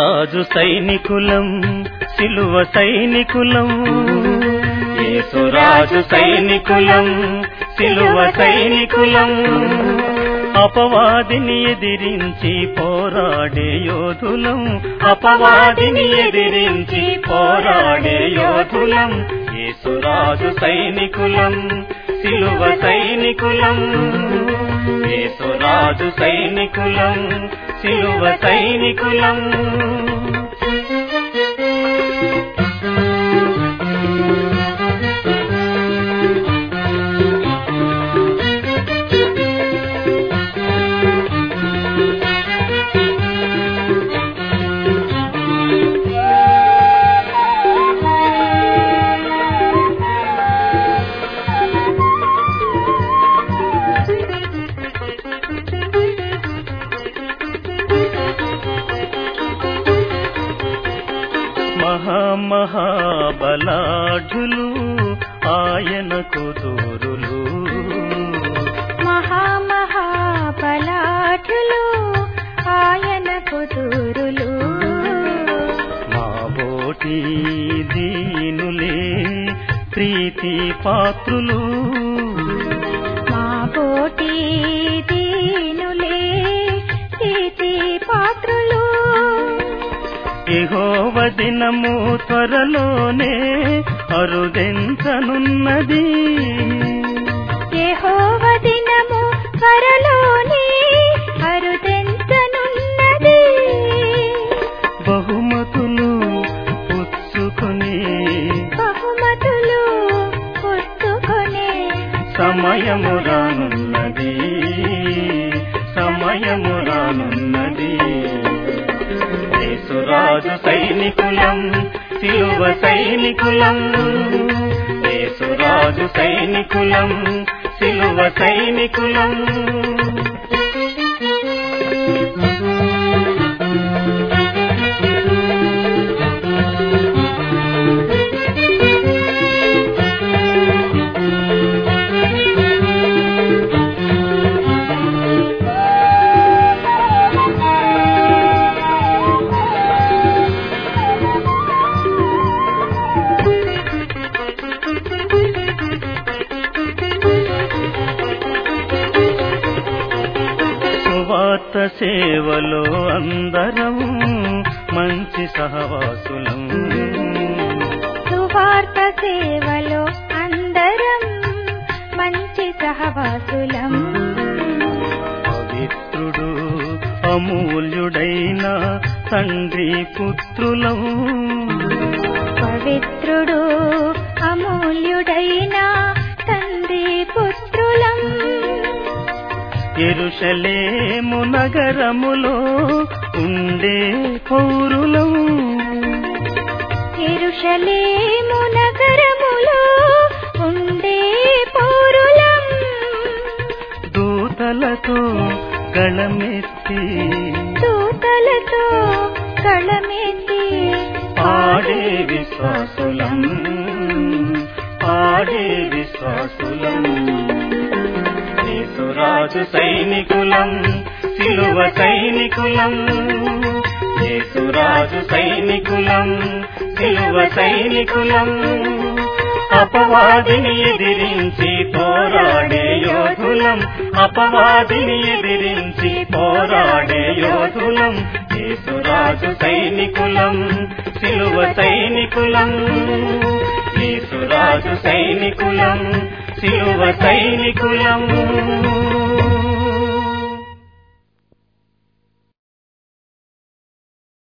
యేసురాజు సైనికులం సిలువ సైనికులం యేసురాజు సైనికులం సిలువ సైనికులం అపవాదిని ఎదిరించి పోరాడే యోధులం అపవాదిని ఎదిరించి పోరాడే యోధులం యేసురాజు సైనికులం సిలువ సైనికులం యేసురాజు సైనికులం సిలువ సైనికులం మహామహాబలాఢ్యులు ఆయనకు దూరులు మహామహాబలాఢ్యులు ఆయన కుదురులు మా బోటి దీనులే ప్రీతి పాత్రులు మా పోటీ దీనులే ప్రీతి పాత్రులు ఎహోవ దినము త్వరలోనే అరుదెంచనున్నది యెహోవ దినము త్వరలోనే అరుదెంచనున్నది బహుమతులు పుచ్చుకొని బహుమతులు పుచ్చుకొనే సమయము రానున్నది సమయము రానున్నది యేసురాజు సైనికులం సిలువ సైనికులం యేసురాజు సైనికులం సిలువ సైనికులం సువార్త సేవలో అందరం మంచి సహవాసులం సువార్త సేవలో అందరం మంచి సహవాసులం పవిత్రుడు అమూల్యుడైన తండ్రి పుత్రులం పవిత్రుడు అమూల్యుడైన తండ్రి పుత్రులం ఎరుషలేము నగరములో ఉండే పౌరులం ఎరుషలేము నగరములో ఉండే పౌరులం దూతలతో గళమెత్తి దూతలతో కళమెత్తి పాడే విశ్వాసులం పాడే విశ్వాసులం యేసురాజు సైనికులం సిలువ సైనికులం యేసురాజు సైనికులం సిలువ సైనికులం అపవాదిని ఎదిరించి పోరాడే యోధులం అపవాదిని ఎదిరించి పోరాడే యోధులం యేసురాజు సైనికులం సిలువ సైనికులం యేసురాజు సైనికులం సిలువ సైనికులం